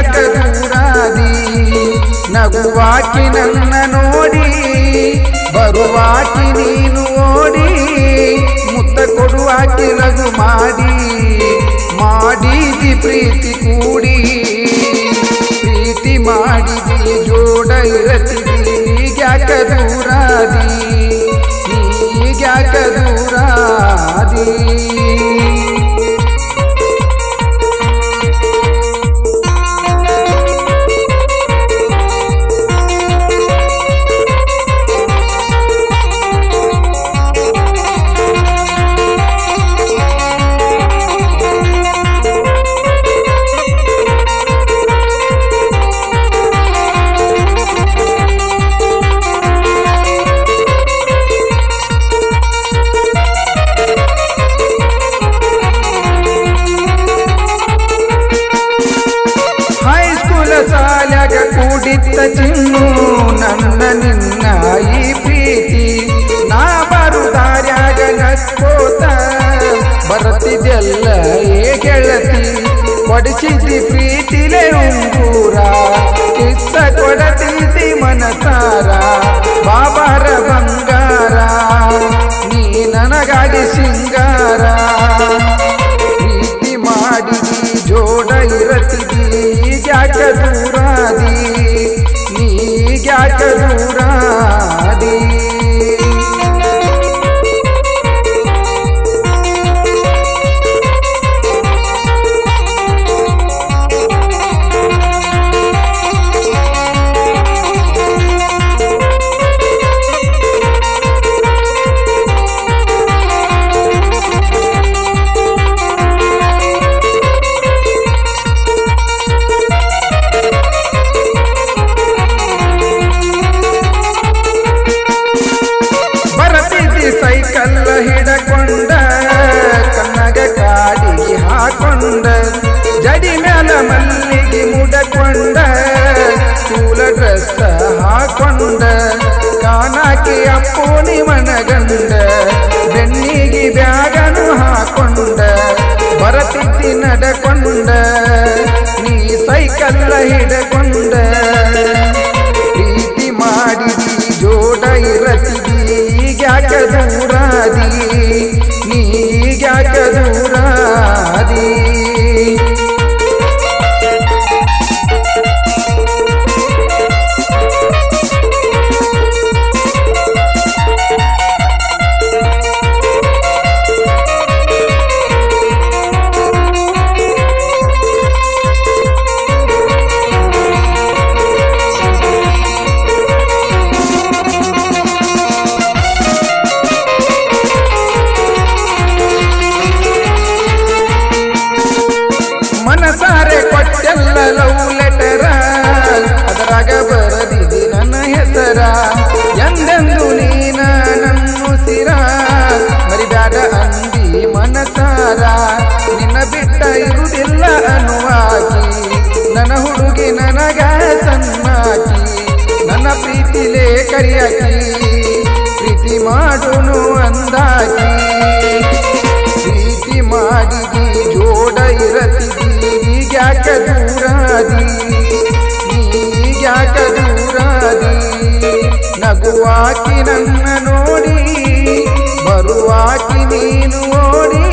ಈಗ್ಯಾಕ ದೂರಾದಿ ನಗುವಾಕಿ ನನ್ನ ನೋಡಿ ಬರುವಾಕಿ ನೀನು ಓಡಿ ಮುತ್ತ ಕೊಡುವಾಕಿ ನಗು ಮಾಡಿ ಮಾಡಿದಿ ಪ್ರೀತಿ ಕೂಡಿ ಪ್ರೀತಿ ಮಾಡಿದಿ ಜೋಡ ಇರತಿದಿ ಈಗ್ಯಾಕ ದೂರಾದಿ ಈಗ್ಯಾಕ ದೂರಾದಿ ಹೈಸ್ಕೂಲ ಸಾಲ್ಯಾಗ ಕೂಡಿತ್ತ ಚಿನ್ನು ನನ್ನ ನಿನ್ನ ಈ ಪ್ರೀತಿ ನಾ ಬರು ದಾರ್ಯಾಗ ನಕ್ಕೋತ ಬರುತ್ತಿದ್ದೆಲ್ಲ ಏ ಗೆಳತಿ ಕೊಡಿಸಿದ್ದಿ ಪ್ರೀತಿಲೆ ಉಂಗೂರ ಕಿಸ್ಸ ಕೊಡತಿದ್ದಿ ಮನಸಾರ ಬಾಬಾರ ಬಂಗಾರ ನೀ ನನಗಾಗಿ ಸಿಂಗಾರ ಪ್ರೀತಿ ಮಾಡಿದಿ ಜೋಡ ಇರತಿದಿ ಈಗ್ಯಾಕ ದೂರಾದಿ ನೀಗ್ಯಾಕ ದೂರಾದಿ ಬರತಿದ್ದಿ ಸೈಕಲ್ಲ ಹಿಡಕೊಂಡ ಕನ್ನಗ ಕಾಡಿಗೆ ಹಾಕೊಂಡ ಜಡಿ ಮ್ಯಾಲ ಮಲ್ಲಿಗೆ ಮುಡಕೊಂಡ ಕೂಲ ಡ್ರೆಸ್ ಹಾಕೊಂಡ ಕಾನಾಕಿ ಅಪ್ಪೋನಿ ಮನಗಂಡ ಬೆನ್ನಿಗೆ ಬ್ಯಾಗನು ಹಾಕೊಂಡ ಬರತಿದ್ದಿ ನಡಕೊಂಡ ನೀ ಸೈಕಲ್ಲ ಹಿಡಕೊಂಡ ಪ್ರೀತಿ ಮಾಡಿದಿ ಜೋಡ ಇರತಿದಿ ಈಗ್ಯಾಕ ದೂರಾದಿ ನೀಗ್ಯಾಕ ದೂರಾದಿ ಮನಸಾರೆ ಕೊಟ್ಟೆಲ್ಲ ಲವ್ ಲೆಟರ ಅದರಾಗ ಬರದಿದಿ ನನ್ನ ಹೆಸರ ಎಂದೆಂದು ನೀನ ನನ್ನುಸಿರ ಮರಿಬ್ಯಾಡ ಅಂದಿ ಮನಸಾರ ನಿನ್ನ ಬಿಟ್ಟ ಇರುವುದಿಲ್ಲ ಅನ್ನುವಾಗಿ ನನ್ನ ಹುಡುಗಿ ನನಗ ಸನ್ನಾಕಿ ನನ್ನ ಪ್ರೀತಿಲೇ ಕರಿಯಾಕಿ ಪ್ರೀತಿ ಮಾಡುನು ಅಂದಾಕಿ ಪ್ರೀತಿ ಮಾಡಿದಿ ಜೋಡ ಇರತಿದಿ ಈಗ್ಯಾಕ ದೂರಾದಿ ಈಗ್ಯಾಕ ದೂರಾದಿ ನಗುವಾಕಿ ನನ್ನ ನೋಡಿ ಬರುವಾಕಿ ನೀನು ಓಡಿ